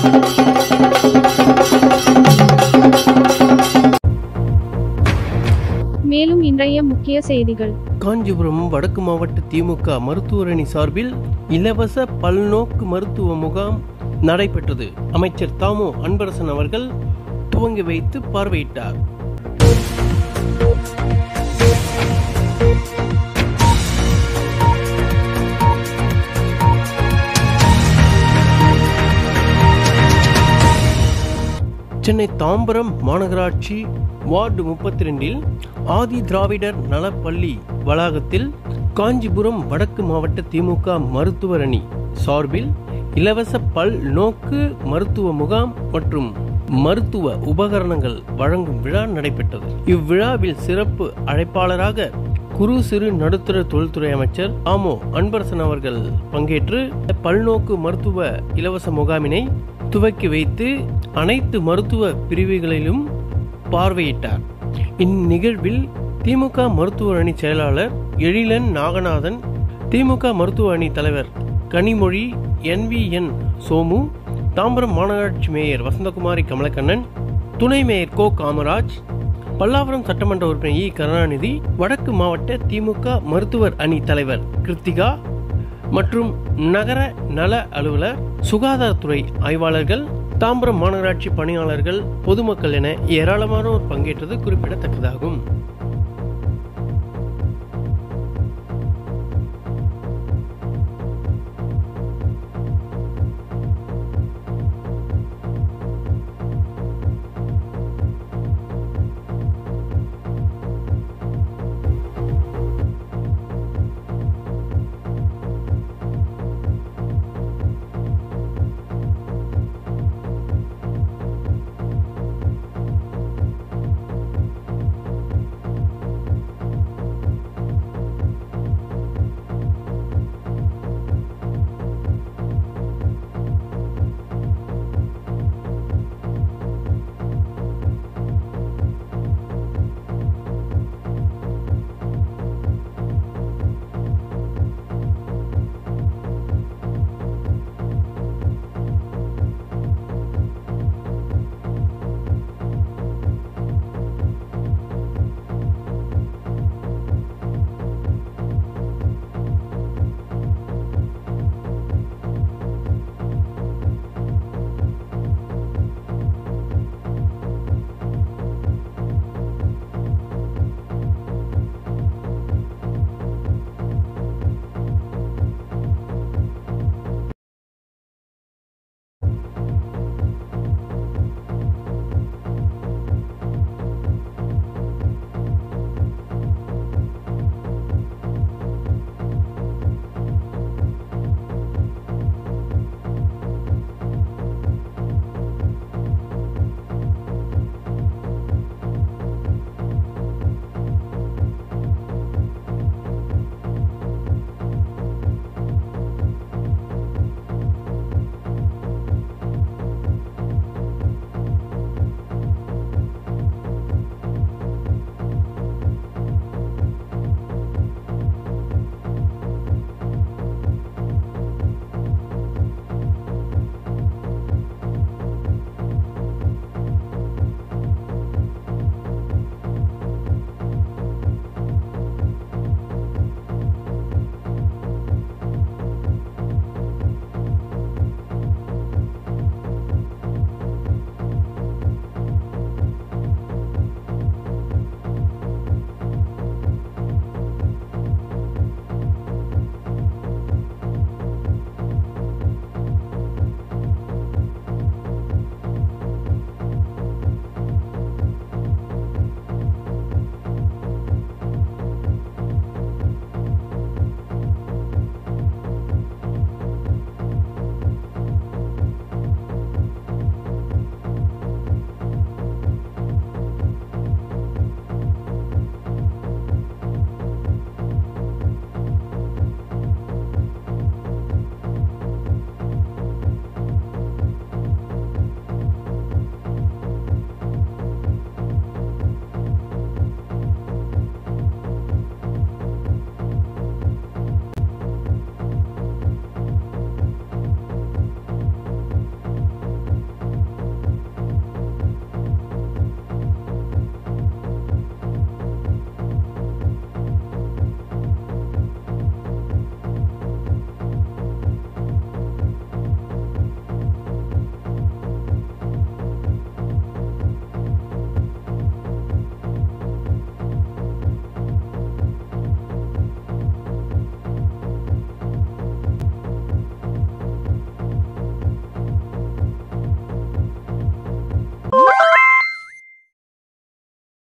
மேலும் இன்றைய முக்கிய செய்திகள் காஞ்சிபுரம் வடக்கு மாவட்ட திமுக மருத்துவர் அணி சார்பில் இலவச பல்நோக்கு மருத்துவ முகாம் நடைபெற்றது அமைச்சர் தாமோ அன்பரசன் அவர்கள் துவங்கி வைத்து பார்வையிட்டார் சென்னை தாம்பரம் மாநகராட்சி வார்டு முப்பத்தி ரெண்டில் ஆதி திராவிடர் நலப்பள்ளி வளாகத்தில் காஞ்சிபுரம் வடக்கு மாவட்ட திமுக மருத்துவர் அணி சார்பில் இலவச பல் நோக்கு மருத்துவ முகாம் மற்றும் மருத்துவ உபகரணங்கள் வழங்கும் விழா நடைபெற்றது இவ்விழாவில் சிறப்பு அழைப்பாளராக குறு சிறு நடுத்தர தொழில்துறை அமைச்சர் ஆமோ அன்பரசன் அவர்கள் பங்கேற்று பல்நோக்கு மருத்துவ இலவச முகாமினை துவக்கி வைத்து அனைத்து மருத்துவ பிரிவுகளிலும் பார்வையிட்டார் இந்நிகழ்வில் திமுக மருத்துவ அணி செயலாளர் எழிலன் நாகநாதன் திமுக மருத்துவ அணி தலைவர் கனிமொழி என்விஎன் சோமு தாம்பரம் மாநகராட்சி மேயர் வசந்தகுமாரி கமலக்கண்ணன் துணை மேயர் கோ காமராஜ் பல்லாவரம் சட்டமன்ற உறுப்பினர் இ கருணாநிதி வடக்கு மாவட்ட திமுக மருத்துவர் அணி தலைவர் கிருத்திகா மற்றும் நகர நல அலுவலர் சுகாதாரத்துறை ஆய்வாளர்கள் தாம்பரம் மாநகராட்சி பணியாளர்கள் பொதுமக்கள் என ஏராளமானோர் பங்கேற்றது குறிப்பிடத்தக்கதாகும்